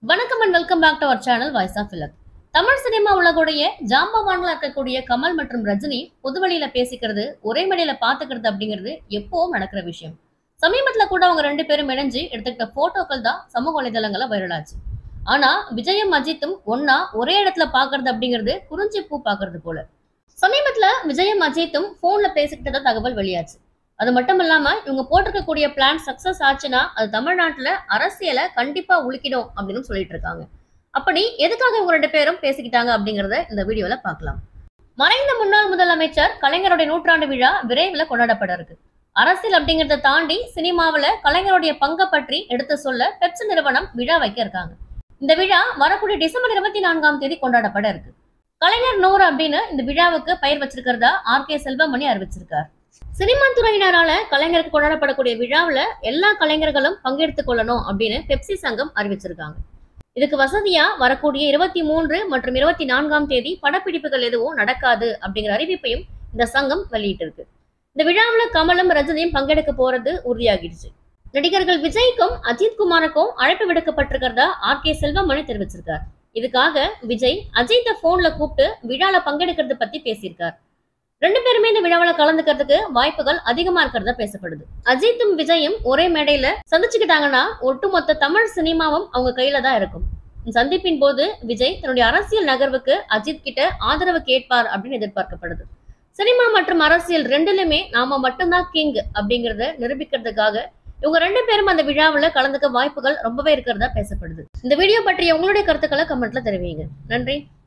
வணக்கம் and welcome back to our channel voice of இலக் Tamil cinema உலகுடைய ஜாம்பவான்களா இருக்கக்கூடிய கமல் மற்றும் ரஜினி பொதுவெளியில பேசிக்கிறது ஒரே மேடையில பாத்துக்கிறது அப்படிங்கிறது எப்பவும் நடக்கிற விஷயம் சமீபத்துல கூட அவங்க ரெண்டு பேரும் இணைஞ்சு எடுத்துக்கிட்ட போட்டோக்கள் தான் சமூக வலைதளங்கள்ல வைரலாச்சு ஆனா விஜயும் அஜித்தும் ஒன்னா ஒரே இடத்துல பாக்குறது அப்படிங்கிறது குறிஞ்சி பூ பாக்குறது போல சமீபத்துல விஜயும் அஜித்தும் போன்ல பேசிக்கிட்டதா தகவல் வெளியாச்சு அது மட்டும் இல்லாம இவங்க போட்டிருக்கக்கூடிய பிளான் சக்சஸ் ஆச்சுன்னா அது தமிழ்நாட்டுல அரசியலை கண்டிப்பா உலுக்கிடும் அப்படின்னு சொல்லிட்டு இருக்காங்க அப்படி எதுக்காக இவங்க ரெண்டு பேரும் பேசிக்கிட்டாங்க அப்படிங்கறத இந்த வீடியோல பார்க்கலாம் மறைந்த முன்னாள் முதலமைச்சர் கலைஞருடைய நூற்றாண்டு விழா விரைவில் கொண்டாடப்பட இருக்கு அரசியல் அப்படிங்கறத தாண்டி சினிமாவுல கலைஞருடைய பங்கை பற்றி எடுத்து சொல்ல பெப்சி நிறுவனம் விழா வைக்க இருக்காங்க இந்த விழா வரக்கூடிய டிசம்பர் இருபத்தி நான்காம் தேதி கொண்டாடப்பட இருக்கு கலைஞர் நூறு அப்படின்னு இந்த விழாவுக்கு பெயர் வச்சிருக்கிறதா ஆர் கே செல்வமணி அறிவிச்சிருக்கார் சினிமா துறையினரால கலைஞருக்கு கொண்டாடப்படக்கூடிய விழாவுல எல்லா கலைஞர்களும் பங்கெடுத்துக் கொள்ளணும் அப்படின்னு பெப்சி சங்கம் அறிவிச்சிருக்காங்க இதுக்கு வசதியா வரக்கூடிய இருபத்தி மூன்று மற்றும் இருபத்தி நான்காம் தேதி படப்பிடிப்புகள் எதுவும் நடக்காது அப்படிங்கிற அறிவிப்பையும் இந்த சங்கம் வெளியிட்டிருக்கு இந்த விழாவுல கமலும் ரஜினியும் பங்கெடுக்க போறது உறுதியாகிடுச்சு நடிகர்கள் விஜய்க்கும் அஜித் குமாருக்கும் அழைப்பு விடுக்கப்பட்டிருக்கிறதா ஆர் கே செல்வமணி தெரிவிச்சிருக்கார் இதுக்காக விஜய் அஜித்தை போன்ல கூப்பிட்டு விழால பங்கெடுக்கிறது பத்தி பேசியிருக்கார் ரெண்டு பேருமே இந்த விழாவில் கலந்துக்கிறதுக்கு வாய்ப்புகள் அதிகமா இருக்கிறதா பேசப்படுது அஜித்தும் விஜயும் ஒரே மேடையில சந்திச்சுக்கிட்டாங்கன்னா ஒட்டுமொத்த தமிழ் சினிமாவும் அவங்க கையில தான் இருக்கும் இந்த சந்திப்பின் போது விஜய் தன்னுடைய அரசியல் நகர்வுக்கு அஜித் கிட்ட ஆதரவு கேட்பார் அப்படின்னு எதிர்பார்க்கப்படுது சினிமா மற்றும் அரசியல் ரெண்டுலுமே நாம மட்டும்தான் கிங் அப்படிங்கறத நிரூபிக்கிறதுக்காக இவங்க ரெண்டு பேரும் அந்த விழாவில் கலந்துக்க வாய்ப்புகள் ரொம்பவே இருக்கிறதா பேசப்படுது இந்த வீடியோ பற்றிய உங்களுடைய கருத்துக்களை கமெண்ட்ல தெரிவிங்க நன்றி